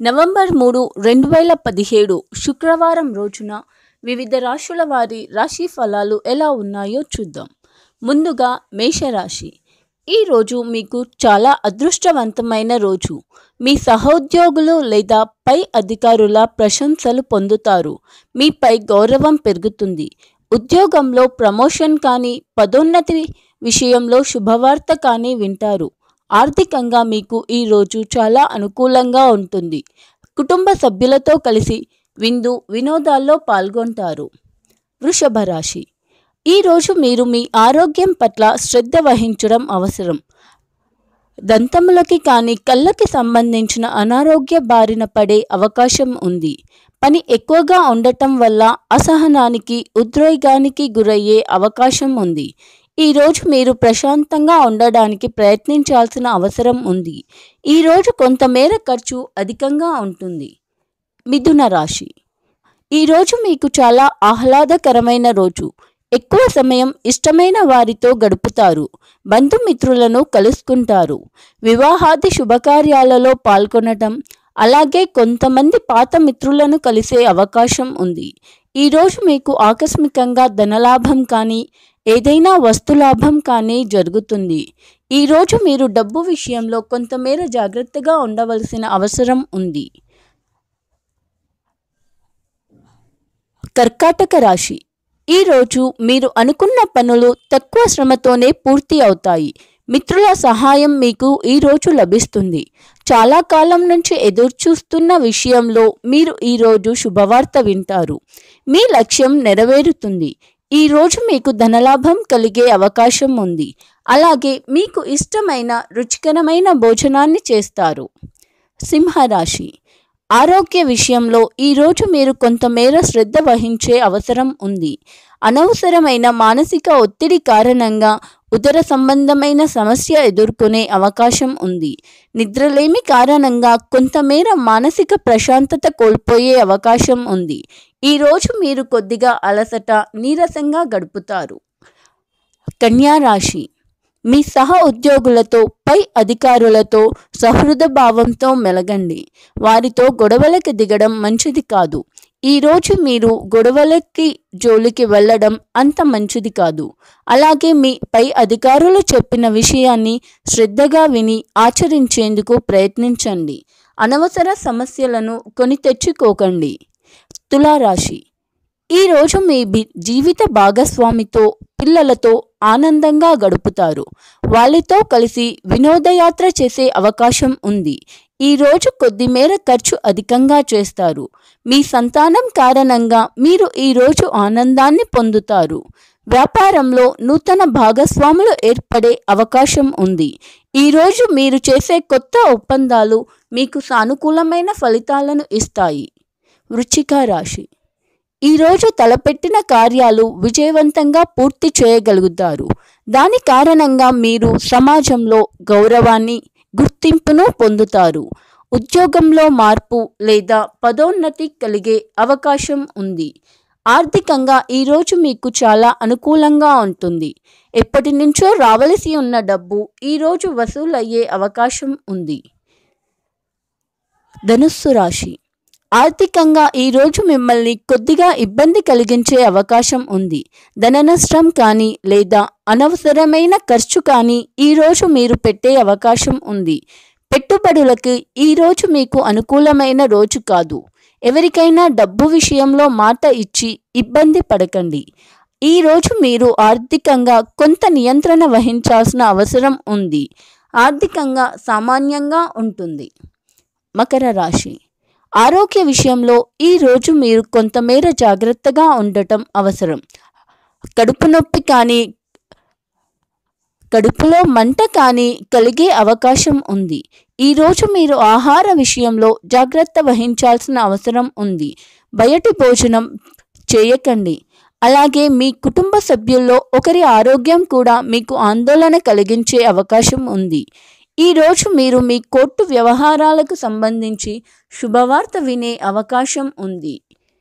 November మూడు రెండు వేల పదిహేడు శుక్రవారం రోజున వివిధ రాశుల వారి రాశి ఫలాలు ఎలా ఉన్నాయో చూద్దాం ముందుగా మేషరాశి ఈ రోజు మీకు చాలా అదృష్టవంతమైన రోజు మీ సహోద్యోగులు లేదా పై అధికారుల ప్రశంసలు పొందుతారు మీపై గౌరవం పెరుగుతుంది ఉద్యోగంలో ప్రమోషన్ కానీ పదోన్నతి విషయంలో శుభవార్త కానీ వింటారు ఆర్థికంగా మీకు ఈ రోజు చాలా అనుకూలంగా ఉంటుంది కుటుంబ సభ్యులతో కలిసి విందు వినోదాల్లో పాల్గొంటారు వృషభ రాశి ఈరోజు మీరు మీ ఆరోగ్యం పట్ల శ్రద్ధ వహించడం అవసరం దంతములకి కానీ కళ్ళకి సంబంధించిన అనారోగ్య బారిన పడే అవకాశం ఉంది పని ఎక్కువగా ఉండటం వల్ల అసహనానికి ఉద్రేగానికి గురయ్యే అవకాశం ఉంది ఈరోజు మీరు ప్రశాంతంగా ఉండడానికి ప్రయత్నించాల్సిన అవసరం ఉంది ఈరోజు కొంతమేర ఖర్చు అధికంగా ఉంటుంది మిథున రాశి ఈరోజు మీకు చాలా ఆహ్లాదకరమైన రోజు ఎక్కువ సమయం ఇష్టమైన వారితో గడుపుతారు బంధుమిత్రులను కలుసుకుంటారు వివాహాది శుభకార్యాలలో పాల్గొనటం అలాగే కొంతమంది పాత మిత్రులను కలిసే అవకాశం ఉంది ఈరోజు మీకు ఆకస్మికంగా ధనలాభం కానీ ఏదైనా వస్తులాభం కానీ జరుగుతుంది ఈరోజు మీరు డబ్బు విషయంలో కొంతమేర జాగ్రత్తగా ఉండవలసిన అవసరం ఉంది కర్కాటక రాశి ఈరోజు మీరు అనుకున్న పనులు తక్కువ శ్రమతోనే పూర్తి అవుతాయి మిత్రుల సహాయం మీకు ఈరోజు లభిస్తుంది చాలా కాలం నుంచి ఎదురుచూస్తున్న విషయంలో మీరు ఈరోజు శుభవార్త వింటారు మీ లక్ష్యం నెరవేరుతుంది ఈరోజు మీకు ధనలాభం కలిగే అవకాశం ఉంది అలాగే మీకు ఇష్టమైన రుచికరమైన భోజనాన్ని చేస్తారు సింహరాశి ఆరోగ్య విషయంలో ఈరోజు మీరు కొంతమేర శ్రద్ధ వహించే అవసరం ఉంది అనవసరమైన మానసిక ఒత్తిడి కారణంగా ఉదర సంబంధమైన సమస్య ఎదుర్కొనే అవకాశం ఉంది నిద్రలేమి కారణంగా కొంతమేర మానసిక ప్రశాంతత కోల్పోయే అవకాశం ఉంది ఈరోజు మీరు కొద్దిగా అలసట నీరసంగా గడుపుతారు కన్యా రాశి మీ సహ ఉద్యోగులతో పై అధికారులతో సహృద భావంతో మెలగండి వారితో గొడవలకి దిగడం మంచిది కాదు ఈరోజు మీరు గొడవలకి జోలికి వెళ్ళడం అంత మంచిది కాదు అలాగే మీ పై అధికారులు చెప్పిన విషయాన్ని శ్రద్ధగా విని ఆచరించేందుకు ప్రయత్నించండి అనవసర సమస్యలను కొని తెచ్చుకోకండి తులారాశి ఈరోజు మీ బి- జీవిత భాగస్వామితో పిల్లలతో ఆనందంగా గడుపుతారు వాళ్ళతో కలిసి వినోదయాత్ర చేసే అవకాశం ఉంది ఈరోజు కొద్దిమేర ఖర్చు అధికంగా చేస్తారు మీ సంతానం కారణంగా మీరు ఈరోజు ఆనందాన్ని పొందుతారు వ్యాపారంలో నూతన భాగస్వాములు ఏర్పడే అవకాశం ఉంది ఈరోజు మీరు చేసే కొత్త ఒప్పందాలు మీకు సానుకూలమైన ఫలితాలను ఇస్తాయి వృచ్చిక రాశి ఈరోజు తలపెట్టిన కార్యాలు విజయవంతంగా పూర్తి చేయగలుగుతారు దాని కారణంగా మీరు సమాజంలో గౌరవాన్ని గుర్తింపును పొందుతారు ఉద్యోగంలో మార్పు లేదా పదోన్నతి కలిగే అవకాశం ఉంది ఆర్థికంగా ఈరోజు మీకు చాలా అనుకూలంగా ఉంటుంది ఎప్పటి నుంచో రావలసి ఉన్న డబ్బు ఈరోజు వసూలయ్యే అవకాశం ఉంది ధనుస్సు రాశి ఆర్థికంగా ఈరోజు మిమ్మల్ని కొద్దిగా ఇబ్బంది కలిగించే అవకాశం ఉంది ధన నష్టం కానీ లేదా అనవసరమైన ఖర్చు కానీ ఈరోజు మీరు పెట్టే అవకాశం ఉంది పెట్టుబడులకి ఈరోజు మీకు అనుకూలమైన రోజు కాదు ఎవరికైనా డబ్బు విషయంలో మాట ఇచ్చి ఇబ్బంది పడకండి ఈరోజు మీరు ఆర్థికంగా కొంత నియంత్రణ వహించాల్సిన అవసరం ఉంది ఆర్థికంగా సామాన్యంగా ఉంటుంది మకర రాశి ఆరోగ్య విషయంలో ఈ రోజు మీరు కొంతమేర జాగ్రత్తగా ఉండటం అవసరం కడుపు నొప్పి కానీ కడుపులో మంట కానీ కలిగే అవకాశం ఉంది ఈరోజు మీరు ఆహార విషయంలో జాగ్రత్త వహించాల్సిన అవసరం ఉంది బయటి భోజనం చేయకండి అలాగే మీ కుటుంబ సభ్యుల్లో ఒకరి ఆరోగ్యం కూడా మీకు ఆందోళన కలిగించే అవకాశం ఉంది ఈరోజు మీరు మీ కోర్టు వ్యవహారాలకు సంబంధించి శుభవార్త వినే అవకాశం ఉంది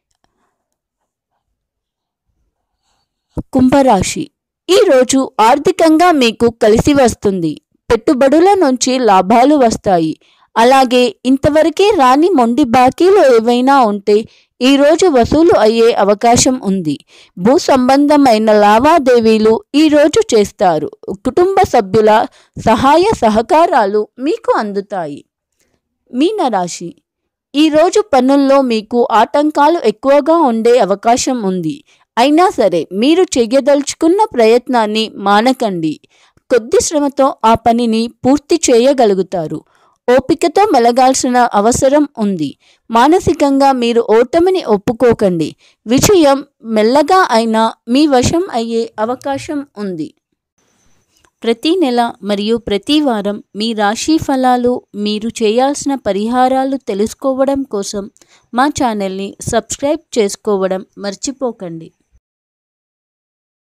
కుంభరాశి ఈరోజు ఆర్థికంగా మీకు కలిసి వస్తుంది పెట్టుబడుల నుంచి లాభాలు వస్తాయి అలాగే ఇంతవరకే రాని మొండి బాకీలు ఏవైనా ఉంటే ఈరోజు వసూలు అయ్యే అవకాశం ఉంది భూ సంబంధమైన లావాదేవీలు ఈరోజు చేస్తారు కుటుంబ సభ్యుల సహాయ సహకారాలు మీకు అందుతాయి మీనరాశి ఈరోజు పనుల్లో మీకు ఆటంకాలు ఎక్కువగా ఉండే అవకాశం ఉంది అయినా సరే మీరు చేయదలుచుకున్న ప్రయత్నాన్ని మానకండి కొద్ది శ్రమతో ఆ పనిని పూర్తి చేయగలుగుతారు ఓపికతో మెలగాల్సిన అవసరం ఉంది మానసికంగా మీరు ఓటమిని ఒప్పుకోకండి విజయం మెల్లగా అయినా మీ వశం అయ్యే అవకాశం ఉంది ప్రతి నెల మరియు ప్రతి వారం మీ రాశి ఫలాలు మీరు చేయాల్సిన పరిహారాలు తెలుసుకోవడం కోసం మా ఛానల్ని సబ్స్క్రైబ్ చేసుకోవడం మర్చిపోకండి